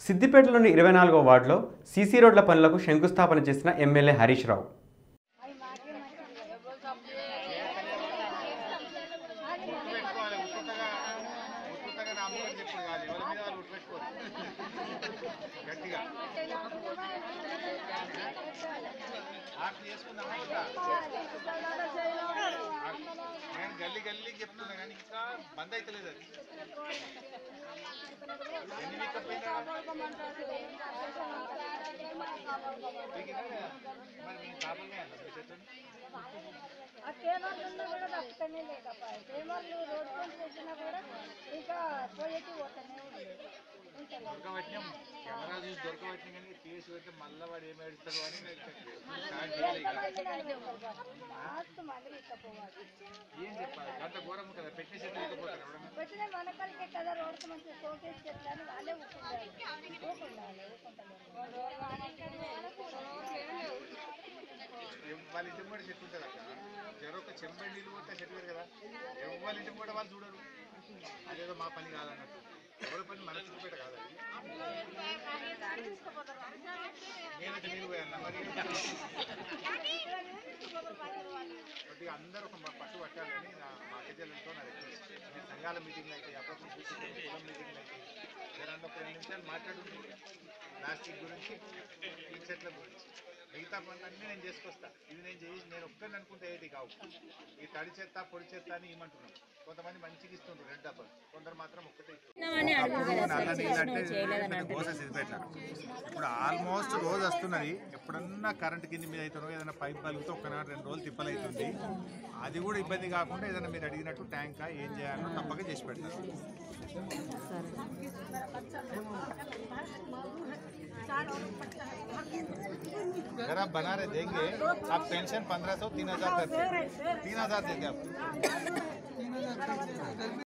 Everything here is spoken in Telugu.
సిద్దిపేటలోని ఇరవై నాలుగో వార్డులో సీసీ రోడ్ల పనులకు శంకుస్థాపన చేసిన ఎమ్మెల్యే హరీష్ రావు పెట్టుకోవాలి ఉత్తుతగా ఉత్తుతగా నా అమ్మగారు చెప్పుడు కాదు ఎవరి మీద వాళ్ళు ఉట్టు పెట్టుకోరు గట్టిగా ఆర్ట్ చేసుకుందాం ఇంకా. నేను గల్లీ గల్లీకి చెప్తున్నా కానీ ఇంకా బంద్ అవుతలేదు అది ఎన్ని వీక్ పోయినా పీకినా లేదా? మరి మీ తాపలనే అన్న మీ చెట్లని ఆ కేబర్లు కూడా తప్పుతూనే లేకపోయి కేబర్లు రోడ్ పని చేసినా కూడా ఇంకా పోయేటి పోతూనే ఉంది ఉంటుంది దొరకబట్టినాం కెమెరా చూసి దొరకబట్టిన కానీ తీసి పెడితే మళ్ళీ వాడు ఏమి ఏడుస్తాడు అని నేను స్టార్ట్ చేయాలి ఇక. మస్తు మంది ఇక్కపోవాలి ఏం చెప్పాలి అంత ఘోరం కదా పెట్టే చెట్టు లేకపోతారు ఎవడన్నా వచ్చిన మనకలికే కదా రోడ్డు మంచిగా షోకేస్ చేస్తాను వాళ్ళే ఊరుకుంటారు ఊరుకుంటారు ఎవ్- వాళ్ళ ఇంటి కూడా చెట్టు ఉంటుంది అక్కడ జరొక చెంబడి నీళ్ళు పోతే చెట్టు వేరు కదా ఎవరి ఇంటి కూడా వాళ్ళు చూడరు అదేదో మా పని కాదన్నట్టు ఎవరి పని మన చుట్టుపేట కాదు అది నేనైతే నీళ్ళు పోయాను మరి కొద్దిగా అందరూ ఒక మ- పట్టు పట్టాలని నా మా అక్కజల్లతో నా రిక్వెస్ట్ మీ సంఘాల మీటింగ్లు అయితే అప్పుడప్పుడు కూర్చుంటే కులం మీటింగ్లు అయితే జనాన్ని ఒక రెండు నిమిషాలు మాట్లాడుతుంది ప్లాస్టిక్ గురించి ఈ చెట్ల గురించి మిగతా పనులన్నీ నేను చేసుకొస్తా ఇది నేను చేసి నేను ఒక్కరిని అనుకుంటే ఏంటి కావు ఈ తడి చెత్త పొడి చెత్త అని ఇవ్వమంటున్నాం కొంతమంది మంచిగా ఇస్తుండ్రు రెడ్ డబ్బలు కొందరు మాత్రం ఒక్కటే ఇస్తున్నారు. నల్ల నీళ్ళు అంటే పెద్ద గోస సిద్దిపేట ఇప్పుడు ఆల్మోస్ట్ రోజు వస్తున్నది ఎప్పుడన్నా కరెంట్ కింద మీద అవుతుందో ఏదైనా పైప్ పలిగితే ఒకనాడు రెండు రోజులు తిప్పలు అవుతుంది అది కూడా ఇబ్బంది కాకుండా ఏదైనా మీరు అడిగినట్టు ట్యాంక్ ఏం చేయాలో తప్పక చేసి పెడతారు अगर आप बना रहे देंगे आप पेंशन पंद्रह सौ तीन हजार करते तीन हजार देते आप